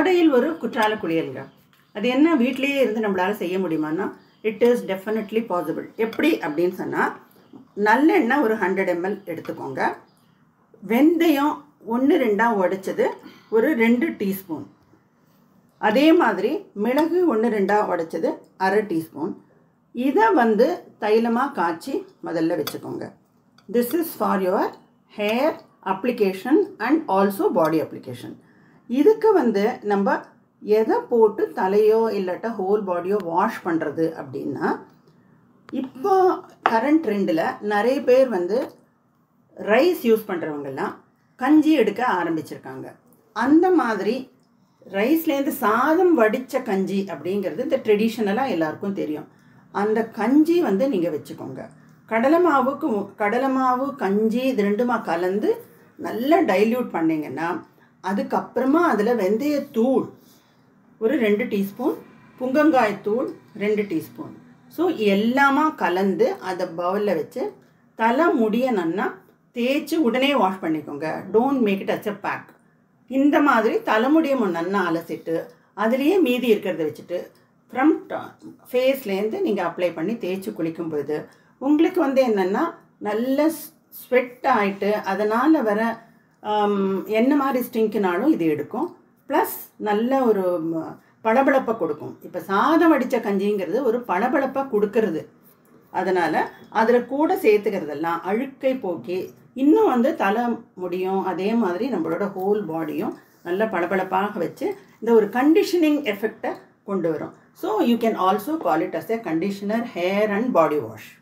கோடையில் ஒரு குற்றால குளியலுங்க அது என்ன வீட்டிலேயே இருந்து நம்மளால செய்ய முடியுமான்னா இட் இஸ் டெஃபினெட்லி பாசிபிள் எப்படி அப்படின்னு சொன்னால் நல்லெண்ணெய் ஒரு ஹண்ட்ரட் எம்எல் எடுத்துக்கோங்க வெந்தயம் ஒன்று ரெண்டாக உடைச்சது ஒரு ரெண்டு டீஸ்பூன் அதே மாதிரி மிளகு ஒன்று ரெண்டாக உடைச்சது அரை டீஸ்பூன் இதை வந்து தைலமாக காய்ச்சி முதல்ல வச்சுக்கோங்க this is for your hair application and also body application இதுக்கு வந்து நம்ம எதை போட்டு தலையோ இல்லாட்டா ஹோல் பாடியோ வாஷ் பண்ணுறது அப்படின்னா இப்போ கரண்ட் ட்ரெண்டில் நிறைய பேர் வந்து ரைஸ் யூஸ் பண்ணுறவங்கெல்லாம் கஞ்சி எடுக்க ஆரம்பிச்சிருக்காங்க அந்த மாதிரி ரைஸ்லேருந்து சாதம் வடித்த கஞ்சி அப்படிங்கிறது இந்த ட்ரெடிஷ்னலாக எல்லாருக்கும் தெரியும் அந்த கஞ்சி வந்து நீங்கள் வச்சுக்கோங்க கடலை மாவுக்கு கடலை மாவு கஞ்சி இது ரெண்டுமா கலந்து நல்லா டைல்யூட் பண்ணிங்கன்னா அதுக்கப்புறமா அதில் வெந்தயத்தூள் ஒரு ரெண்டு டீஸ்பூன் புங்கங்காய் தூள் ரெண்டு டீஸ்பூன் ஸோ எல்லாமா கலந்து அதை பவுலில் வச்சு தலை முடிய நன்னா தேய்ச்சி உடனே வாஷ் பண்ணிக்கோங்க டோன்ட் மேக் இட் அச் அ பேக் இந்த மாதிரி தலைமுடியை நன்னா அலசிட்டு அதுலேயே மீதி இருக்கிறத வச்சுட்டு ஃப்ரம் ஃபேஸ்லேருந்து நீங்கள் அப்ளை பண்ணி தேய்ச்சி குளிக்கும் பொழுது உங்களுக்கு வந்து என்னென்னா நல்ல ஸ்வெட் ஆகிட்டு அதனால் வர என்ன மாதிரி ஸ்டிங்க்குனாலும் இது எடுக்கும் ப்ளஸ் நல்ல ஒரு பளபளப்பை கொடுக்கும் இப்போ சாதம் வடித்த கஞ்சிங்கிறது ஒரு பளபளப்பை கொடுக்கறது அதனால் அதில் கூட சேர்த்துக்கிறதெல்லாம் அழுக்கை போக்கி இன்னும் வந்து தலை முடியும் அதே மாதிரி நம்மளோட ஹோல் பாடியும் நல்ல பளபளப்பாக வச்சு இந்த ஒரு கண்டிஷனிங் எஃபெக்டை கொண்டு வரும் so you can also call it as a conditioner hair and body wash